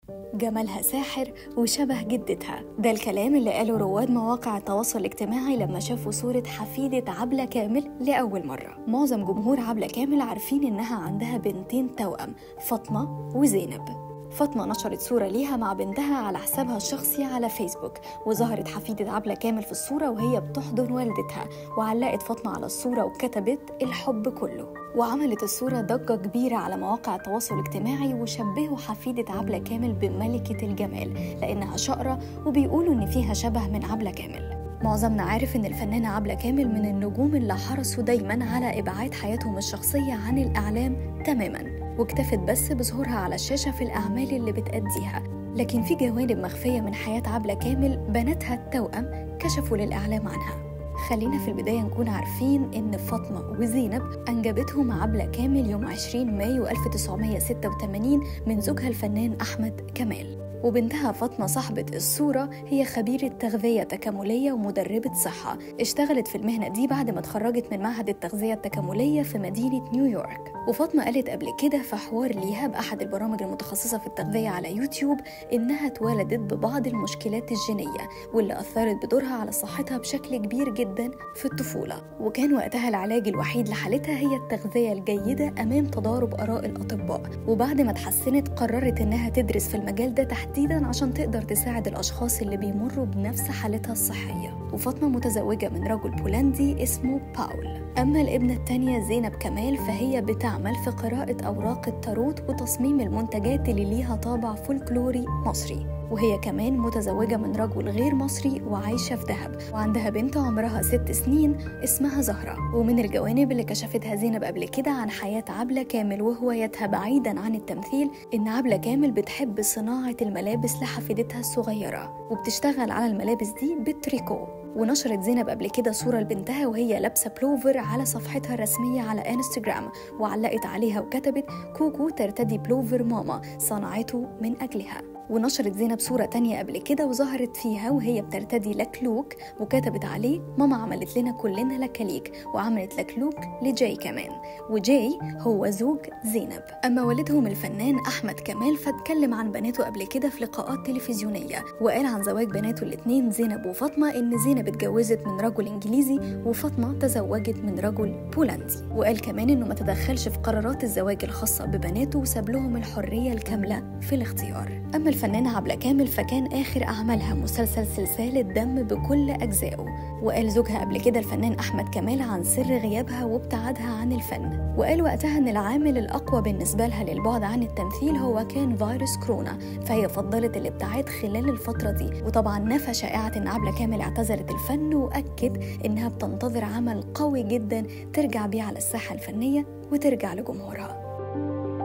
جمالها ساحر وشبه جدتها ده الكلام اللي قاله رواد مواقع التواصل الاجتماعي لما شافوا صورة حفيدة عبلة كامل لأول مرة معظم جمهور عبلة كامل عارفين إنها عندها بنتين توأم فاطمة وزينب فاطمة نشرت صورة ليها مع بنتها على حسابها الشخصي على فيسبوك وظهرت حفيدة عبلة كامل في الصورة وهي بتحضن والدتها وعلقت فاطمة على الصورة وكتبت الحب كله وعملت الصورة ضجة كبيرة على مواقع التواصل الاجتماعي وشبهوا حفيدة عبلة كامل بملكة الجمال لأنها شقرة وبيقولوا إن فيها شبه من عبلة كامل معظمنا عارف إن الفنانة عبلة كامل من النجوم اللي حرصوا دايما على إبعاد حياتهم الشخصية عن الإعلام تماما واكتفت بس بظهورها على الشاشة في الأعمال اللي بتأديها لكن في جوانب مخفية من حياة عبلة كامل بناتها التوأم كشفوا للإعلام عنها خلينا في البداية نكون عارفين إن فاطمة وزينب أنجبتهم عبلة كامل يوم 20 مايو 1986 من زوجها الفنان أحمد كمال وبنتها فاطمة صاحبة الصورة هي خبيرة تغذية تكاملية ومدربة صحة اشتغلت في المهنة دي بعد ما اتخرجت من معهد التغذية التكاملية في مدينة نيويورك وفاطمة قالت قبل كده في حوار ليها بأحد البرامج المتخصصة في التغذية على يوتيوب إنها اتولدت ببعض المشكلات الجينية واللي أثرت بدورها على صحتها بشكل كبير جدا في الطفولة وكان وقتها العلاج الوحيد لحالتها هي التغذية الجيدة أمام تضارب آراء الأطباء وبعد ما اتحسنت قررت إنها تدرس في المجال ده تحديدا عشان تقدر تساعد الأشخاص اللي بيمروا بنفس حالتها الصحية وفاطمة متزوجة من رجل بولندي اسمه باول أما الابنة التانية زينب كمال فهي بتعمل في قراءة أوراق التاروت وتصميم المنتجات اللي ليها طابع فولكلوري مصري وهي كمان متزوجة من رجل غير مصري وعايشة في دهب وعندها بنت عمرها ست سنين اسمها زهرة ومن الجوانب اللي كشفتها زينب قبل كده عن حياة عبلة كامل وهوايتها بعيدا عن التمثيل إن عبلة كامل بتحب صناعة الملابس لحفيدتها الصغيرة وبتشتغل على الملابس دي بالتريكو ونشرت زينب قبل كده صورة لبنتها وهي لابسة بلوفر على صفحتها الرسمية على انستجرام وعلقت عليها وكتبت كوكو ترتدي بلوفر ماما صنعته من أجلها ونشرت زينب صورة تانية قبل كده وظهرت فيها وهي بترتدي لكلوك وكتبت عليه ماما عملت لنا كلنا لكليك وعملت لكلوك لجاي كمان وجاي هو زوج زينب أما والدهم الفنان أحمد كمال فاتكلم عن بناته قبل كده في لقاءات تلفزيونية وقال عن زواج بناته الاتنين زينب وفاطمة إن زينب اتجوزت من رجل إنجليزي وفاطمة تزوجت من رجل بولندي وقال كمان إنه ما تدخلش في قرارات الزواج الخاصة ببناته وساب لهم الحرية الكاملة في الاختيار أما الفنانة عبلة كامل فكان آخر أعمالها مسلسل سلسال الدم بكل أجزائه وقال زوجها قبل كده الفنان أحمد كمال عن سر غيابها وابتعادها عن الفن وقال وقتها أن العامل الأقوى بالنسبة لها للبعد عن التمثيل هو كان فيروس كورونا فهي فضلت الابتعاد خلال الفترة دي وطبعا نفى شائعة أن عبلة كامل اعتزلت الفن وأكد أنها بتنتظر عمل قوي جدا ترجع بيه على الساحة الفنية وترجع لجمهورها